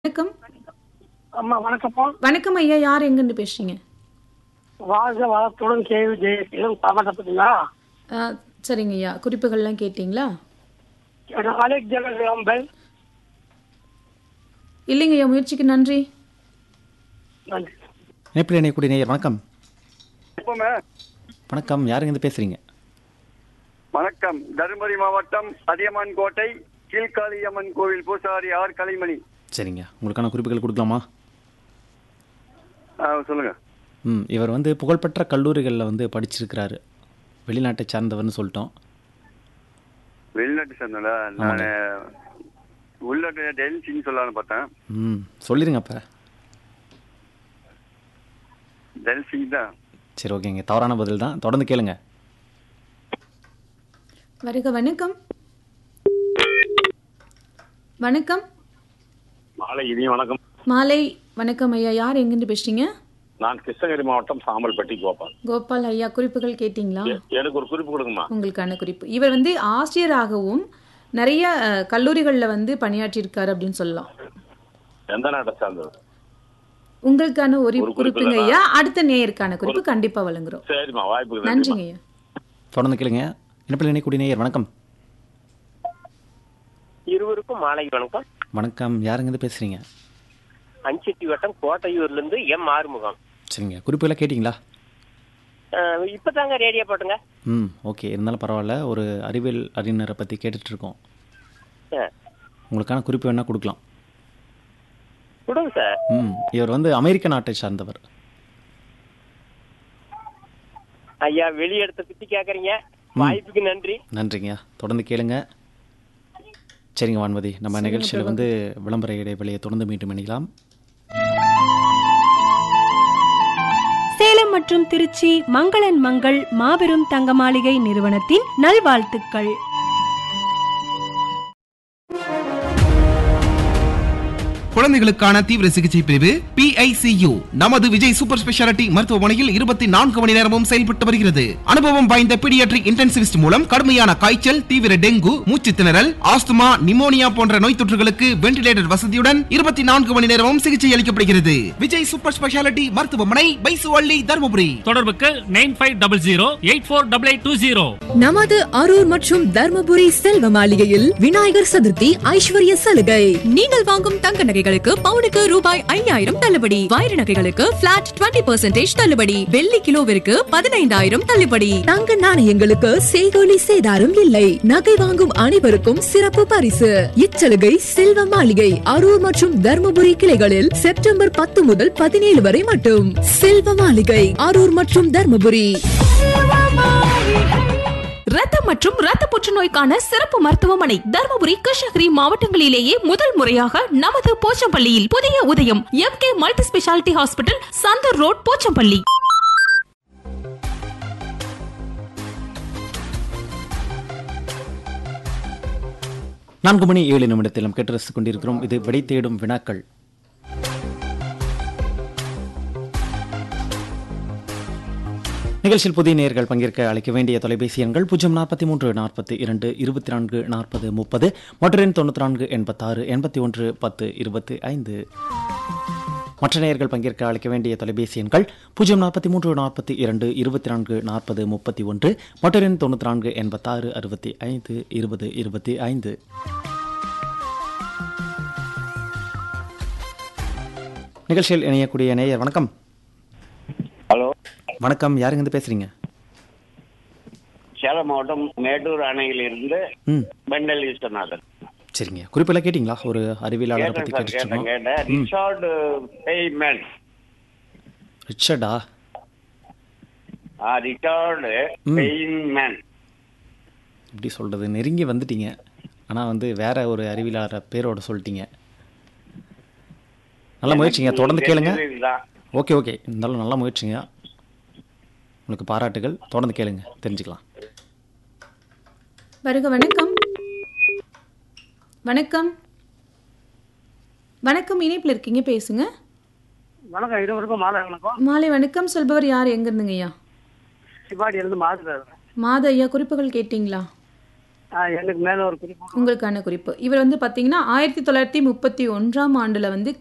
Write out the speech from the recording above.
வணக்கம் அம்மா வணக்கம்மா வணக்கம் ஐயா யார் எங்கிருந்து பேசுறீங்க வாழ்க வளத்துடன் கேள்வி ஜெயசீலம் பாமட்டப்பட்டீங்களா ஆ, சரிங்க ஐயா குறிப்புகள்லாம் கேட்டிங்களா அலெக் ஜெகம்பல் இல்லைங்க ஐயா முயற்சிக்கு நன்றி நன்றி இணைப்பில் இணையக்கூடிய நேயர் வணக்கம் எப்பவுமே வணக்கம் யாருங்க இருந்து பேசுறீங்க வணக்கம் தருமபுரி மாவட்டம் அதியமான் கோட்டை கீழ்காளியம்மன் கோவில் பூசாரி ஆர் கலைமணி சரிங்க உங்களுக்கான குறிப்புகள் கொடுக்கலாமா ஆ, சொல்லுங்க ம் இவர் வந்து புகழ்பெற்ற கல்லூரிகளில் வந்து படிச்சிருக்கிறாரு வெளிநாட்டை சார்ந்தவர்னு சொல்லிட்டோம் வெளிநாட்டு சேர்ந்தல நான் உள்நாட்டு டெல்லின்னு சொல்லலாம்னு பார்த்தேன் ம் சொல்லிடுங்க அப்போ டெல்சி தான் சரி ஓகேங்க தவறான பதில் தான் தொடர்ந்து கேளுங்க வருக வணக்கம் வணக்கம் மாலை இனிய வணக்கம் மாலை வணக்கம் ஐயா யார் எங்கிருந்து பேசுறீங்க நான் கிருஷ்ணகிரி மாவட்டம் சாம்பல்பட்டி கோபால் கோபால் ஐயா குறிப்புகள் கேட்டிங்களா எ- எனக்கு ஒரு குறிப்பு கொடுங்கம்மா உங்களுக்கான குறிப்பு இவர் வந்து ஆசிரியராகவும் நிறைய அஹ், கல்லூரிகள்ல வந்து பணியாற்றியிருக்காரு அப்படின்னு சொல்லலாம் எந்த நாட்டை சார்ந்தது உங்களுக்கான ஒரு ஒரு குறிப்பு குறிப்புங்க தானா? ஐயா அடுத்த நேயருக்கான குறிப்பு கண்டிப்பா வழங்குறோம் சரிம்மா வாய்ப்புக்கு நன்றிம்மா நன்றிங்க ஐயா தொடர்ந்து கேளுங்க இணைப்பில் இணையக்கூடிய நேயர் வணக்கம் இருவருக்கும் மாலை வணக்கம் வணக்கம் யாருங்க இருந்து பேசுறீங்க அஞ்செட்டி வட்டம் கோட்டையூர்ல இருந்து எம் ஆறுமுகம் சரிங்க குறிப்புகளை கேட்டிங்களா அஹ் இப்பதாங்க ரேடியோ போட்டுங்க ம் ஓகே இருந்தாலும் பரவாயில்ல ஒரு அறிவியல் அறிஞரை பற்றி கேட்டுட்டு இருக்கோம் அஹ் உங்களுக்கான குறிப்பு வேணால் கொடுக்கலாம் கொடுங்க சார் ம் இவர் வந்து அமெரிக்க நாட்டை சார்ந்தவர் ஐயா வெளியிடத்தை பத்தி கேக்குறீங்க வாய்ப்புக்கு நன்றி நன்றிங்க தொடர்ந்து கேளுங்க சரிங்க வான்மதி நம்ம நிகழ்ச்சியில் வந்து விளம்பர இடைவெளியை தொடர்ந்து மீண்டும் இணைக்கலாம் சேலம் மற்றும் திருச்சி மங்களன் மங்கள் மாபெரும் தங்க மாளிகை நிறுவனத்தின் நல்வாழ்த்துக்கள் குழந்தைகளுக்கான தீவிர சிகிச்சை பிரிவு PICU நமது விஜய் சூப்பர் ஸ்பெஷாலிட்டி மருத்துவமனையில் இருபத்தி நான்கு மணி நேரமும் செயல்பட்டு வருகிறது அனுபவம் வாய்ந்த பீடியாட்ரிக் இன்டென்சிவிஸ்ட் மூலம் கடுமையான காய்ச்சல் தீவிர டெங்கு மூச்சு திணறல் ஆஸ்துமா நிமோனியா போன்ற நோய் தொற்றுகளுக்கு வென்டிலேட்டர் வசதியுடன் இருபத்தி நான்கு மணி நேரமும் சிகிச்சை அளிக்கப்படுகிறது விஜய் சூப்பர் ஸ்பெஷாலிட்டி மருத்துவமனை பைசுவள்ளி தருமபுரி தொடர்புக்கு nine five double zero eight four double eight two zero நமது அரூர் மற்றும் தர்மபுரி செல்வ மாளிகையில் விநாயகர் சதுர்த்தி ஐஸ்வர்ய சலுகை நீங்கள் வாங்கும் தங்க நகைகளுக்கு பவுனுக்கு ரூபாய் ஐயாயிரம் தள்ளுபடி வைர நகைகளுக்கு பிளாட் 20% தள்ளுபடி வெள்ளி கிலோவிற்கு பதினைந்தாயிரம் தள்ளுபடி தங்க நாணயங்களுக்கு செய்கோலி சேதாரம் இல்லை நகை வாங்கும் அனைவருக்கும் சிறப்பு பரிசு இச்சலுகை செல்வ மாளிகை அரூர் மற்றும் தர்மபுரி கிளைகளில் செப்டம்பர் பத்து முதல் பதினேழு வரை மட்டும் செல்வ மாளிகை அரூர் மற்றும் தர்மபுரி ரத்தம் மற்றும் ரத்த புற்றுநோய்க்கான சிறப்பு மருத்துவமனை தருமபுரி கிருஷ்ணகிரி மாவட்டங்களிலேயே முதல் முறையாக நமது போச்சம்பள்ளியில் புதிய Udhayam M K multi speciality hospital Chandar road Pochampalli நான்கு மணி ஏழு நிமிடத்தில் நாம் கேட்டு ரசித்துக் கொண்டிருக்கிறோம் இது விடை தேடும் வினாக்கள் நிகழ்ச்சியில் புதிய நேயர்கள் பங்கேற்க அழைக்க வேண்டிய தொலைபேசி எண்கள் பூஜ்ஜியம் நாற்பத்தி மூன்று நாற்பத்தி இரண்டு இருபத்தி நான்கு நாற்பது முப்பது மற்றொரு எண் தொண்ணூற்றி நான்கு எண்பத்தாறு எண்பத்தி ஒன்று பத்து இருபத்தி ஐந்து மற்ற நேயர்கள் பங்கேற்க அழைக்க வேண்டிய தொலைபேசி எண்கள் பூஜ்ஜியம் நாற்பத்தி மூன்று நாற்பத்தி இரண்டு இருபத்தி நான்கு நாற்பது முப்பத்தி ஒன்று மற்றொரு எண் தொண்ணூற்றி நான்கு எண்பத்தாறு அறுபத்தி ஐந்து இருபது இருபத்தி ஐந்து நிகழ்ச்சியில் இணையக்கூடிய நேயர் வணக்கம் ஹலோ வணக்கம் யாருங்க இருந்து பேசுறீங்க சேலம் மாவட்டம் மேட்டூர் அணையிலிருந்து ம் பெண்டல் ஈஸ்வரநாதன் சரிங்க குறிப்பெல்லாம் கேட்டிங்களா ஒரு அறிவியலாளரை பற்றி கேட்டேன் சார் கேட்டுட்டு கேட்டேன் இருக்கோம் கேட்டேன் ரிச்சார்டு பெய்மேன் ரிச்சர்டா ஆ ரிச்சார்டு ம். பெய்மேன் எப்படி சொல்றது நெருங்கி வந்துட்டீங்க ஆனால் வந்து வேற ஒரு அறிவியலாளர் பேரோட சொல்லிட்டீங்க நல்ல முயற்சிங்க தொடர்ந்து கேளுங்க இதுதான் ஓகே ஓகே இருந்தாலும் நல்ல முயற்சிங்க உங்களுக்கு பாராட்டுகள் தொடர்ந்து கேளுங்க தெரிஞ்சுக்கலாம் வருக வணக்கம் வணக்கம் வணக்கம் இணைப்பில் இருக்கீங்க பேசுங்க வணக்கம் இருவருக்கும் மாலை வணக்கம் மாலை வணக்கம் சொல்பவர் யார் எங்க இருந்துங்க ஐயா சிவாடி இருந்து மாதிரி மாத ஐயா குறிப்புகள் கேட்டிங்களா ஆ, எனக்கு மேல ஒரு குறிப்பு உங்களுக்கான குறிப்பு இவர் வந்து பார்த்தீங்கன்னா ஆயிரத்தி தொள்ளாயிரத்தி முப்பத்தி ஒன்றாம் ஆண்டுல வந்து